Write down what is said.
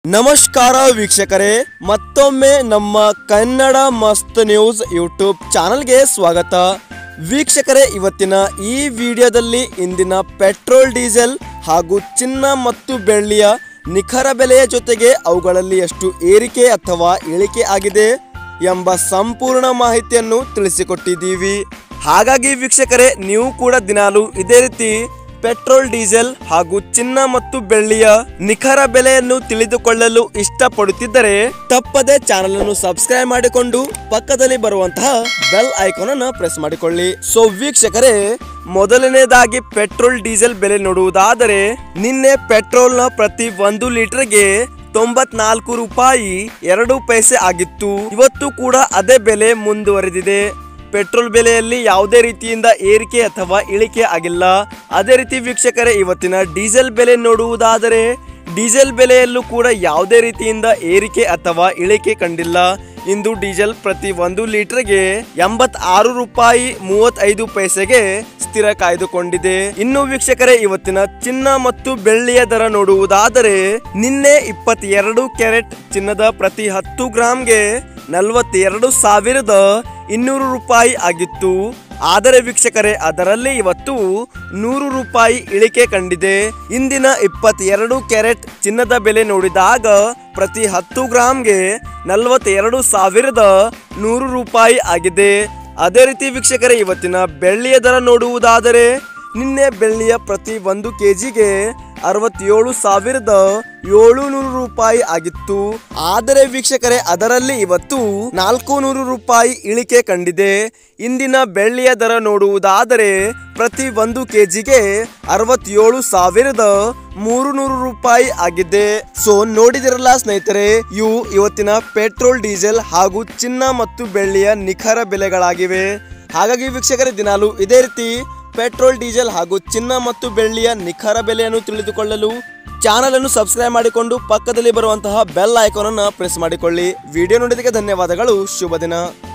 ನಮಸ್ಕಾರ ವೀಕ್ಷಕರೇ ಮತ್ತೊಮ್ಮೆ ನಮ್ಮ ಕನ್ನಡ ಮಸ್ತ್ ನ್ಯೂಸ್ ಯೂಟ್ಯೂಬ್ ಚಾನಲ್ಗೆ ಸ್ವಾಗತ ವೀಕ್ಷಕರೇ ಇವತ್ತಿನ ಈ ವಿಡಿಯೋದಲ್ಲಿ ಇಂದಿನ ಪೆಟ್ರೋಲ್ ಡೀಸೆಲ್ ಹಾಗೂ ಚಿನ್ನ ಮತ್ತು ಬೆಳ್ಳಿಯ ನಿಖರ ಬೆಲೆಯ ಜೊತೆಗೆ ಅವುಗಳಲ್ಲಿ ಎಷ್ಟು ಏರಿಕೆ ಅಥವಾ ಇಳಿಕೆ ಆಗಿದೆ ಎಂಬ ಸಂಪೂರ್ಣ ಮಾಹಿತಿಯನ್ನು ತಿಳಿಸಿಕೊಟ್ಟಿದ್ದೀವಿ ಹಾಗಾಗಿ ವೀಕ್ಷಕರೇ ನೀವು ಕೂಡ ದಿನಾಲು ಇದೇ ರೀತಿ ಪೆಟ್ರೋಲ್ ಡೀಸೆಲ್ ಹಾಗೂ ಚಿನ್ನ ಮತ್ತು ಬೆಳ್ಳಿಯ ನಿಖರ ಬೆಲೆಯನ್ನು ತಿಳಿದುಕೊಳ್ಳಲು ಇಷ್ಟಪಡುತ್ತಿದ್ದರೆ ತಪ್ಪದೆ ಚಾನಲ್ ಅನ್ನು ಸಬ್ಸ್ಕ್ರೈಬ್ ಮಾಡಿಕೊಂಡು ಪಕ್ಕದಲ್ಲಿ ಬರುವಂತಹ ಬೆಲ್ ಐಕಾನ್ ಅನ್ನು ಪ್ರೆಸ್ ಮಾಡಿಕೊಳ್ಳಿ ಸೊ ವೀಕ್ಷಕರೇ ಮೊದಲನೇದಾಗಿ ಪೆಟ್ರೋಲ್ ಡೀಸೆಲ್ ಬೆಲೆ ನೋಡುವುದಾದರೆ ನಿನ್ನೆ ಪೆಟ್ರೋಲ್ನ ಪ್ರತಿ ಒಂದು ಲೀಟರ್ಗೆ ತೊಂಬತ್ನಾಲ್ಕು ರೂಪಾಯಿ ಎರಡು ಪೈಸೆ ಆಗಿತ್ತು ಇವತ್ತು ಕೂಡ ಅದೇ ಬೆಲೆ ಮುಂದುವರೆದಿದೆ ಪೆಟ್ರೋಲ್ ಬೆಲೆಯಲ್ಲಿ ಯಾವುದೇ ರೀತಿಯಿಂದ ಏರಿಕೆ ಅಥವಾ ಇಳಿಕೆ ಆಗಿಲ್ಲ ಅದೇ ರೀತಿ ವೀಕ್ಷಕರೇ ಇವತ್ತಿನ ಡೀಸೆಲ್ ಬೆಲೆ ನೋಡುವುದಾದರೆ ಡೀಸೆಲ್ ಬೆಲೆಯಲ್ಲೂ ಕೂಡ ಯಾವುದೇ ರೀತಿಯಿಂದ ಏರಿಕೆ ಅಥವಾ ಇಳಿಕೆ ಕಂಡಿಲ್ಲ ಇಂದು ಡೀಸೆಲ್ ಪ್ರತಿ ಒಂದು ಲೀಟರ್ಗೆ ಎಂಬತ್ತಾರು ರೂಪಾಯಿ ಮೂವತ್ತೈದು ಪೈಸೆಗೆ ಸ್ಥಿರ ಕಾಯ್ದುಕೊಂಡಿದೆ ಇನ್ನು ವೀಕ್ಷಕರೇ ಇವತ್ತಿನ ಚಿನ್ನ ಮತ್ತು ಬೆಳ್ಳಿಯ ದರ ನೋಡುವುದಾದರೆ ನಿನ್ನೆ ಇಪ್ಪತ್ತೆರಡು ಕ್ಯಾರೆಟ್ ಚಿನ್ನದ ಪ್ರತಿ ಹತ್ತು ಗ್ರಾಮ್ಗೆ ನಲವತ್ತೆರಡು ಸಾವಿರದ ಇನ್ನೂರು ರೂಪಾಯಿ ಆಗಿತ್ತು ಆದರೆ ವೀಕ್ಷಕರೇ ಅದರಲ್ಲಿ ಇವತ್ತು ನೂರು ರೂಪಾಯಿ ಇಳಿಕೆ ಕಂಡಿದೆ ಇಂದಿನ ಇಪ್ಪತ್ತೆರಡು ಕ್ಯಾರೆಟ್ ಚಿನ್ನದ ಬೆಲೆ ನೋಡಿದಾಗ ಪ್ರತಿ ಹತ್ತು ಗ್ರಾಮ್ಗೆ ನಲವತ್ತೆರಡು ಸಾವಿರದ ನೂರು ರೂಪಾಯಿ ಆಗಿದೆ ಅದೇ ರೀತಿ ವೀಕ್ಷಕರೇ ಇವತ್ತಿನ ಬೆಳ್ಳಿಯ ದರ ನೋಡುವುದಾದರೆ ನಿನ್ನೆ ಬೆಳ್ಳಿಯ ಪ್ರತಿ ಒಂದು ಕೆಜಿಗೆ ಅರವತ್ತೇಳು ಸಾವಿರದ ಏಳುನೂರು ರೂಪಾಯಿ ಆಗಿತ್ತು ಆದರೆ ವೀಕ್ಷಕರೇ ಅದರಲ್ಲಿ ಇವತ್ತು ನಾಲ್ಕು ನೂರು ರೂಪಾಯಿ ಇಳಿಕೆ ಕಂಡಿದೆ ಇಂದಿನ ಬೆಳ್ಳಿಯ ದರ ನೋಡುವುದಾದರೆ ಪ್ರತಿ ಒಂದು ಕೆಜಿಗೆ ಅರವತ್ತೇಳು ಸಾವಿರದ ಮೂರು ನೂರು ರೂಪಾಯಿ ಆಗಿದೆ ಸೊ ನೋಡಿದಿರಲ್ಲ ಸ್ನೇಹಿತರೆ ಇವು ಇವತ್ತಿನ ಪೆಟ್ರೋಲ್ ಡೀಸೆಲ್ ಹಾಗೂ ಚಿನ್ನ ಮತ್ತು ಬೆಳ್ಳಿಯ ನಿಖರ ಬೆಲೆಗಳಾಗಿವೆ ಹಾಗಾಗಿ ವೀಕ್ಷಕರೇ ದಿನಾಲು ಇದೇ ರೀತಿ ಪೆಟ್ರೋಲ್ ಡೀಸೆಲ್ ಹಾಗೂ ಚಿನ್ನ ಮತ್ತು ಬೆಳ್ಳಿಯ ನಿಖರ ಬೆಲೆಯನ್ನು ತಿಳಿದುಕೊಳ್ಳಲು ಚಾನಲ್ ಅನ್ನು ಸಬ್ಸ್ಕ್ರೈಬ್ ಮಾಡಿಕೊಂಡು ಪಕ್ಕದಲ್ಲಿ ಬರುವಂತಹ ಬೆಲ್ ಐಕಾನ್ ಅನ್ನು ಪ್ರೆಸ್ ಮಾಡಿಕೊಳ್ಳಿ ವಿಡಿಯೋ ನೋಡಿದಕ್ಕೆ ಧನ್ಯವಾದಗಳು ಶುಭ ದಿನ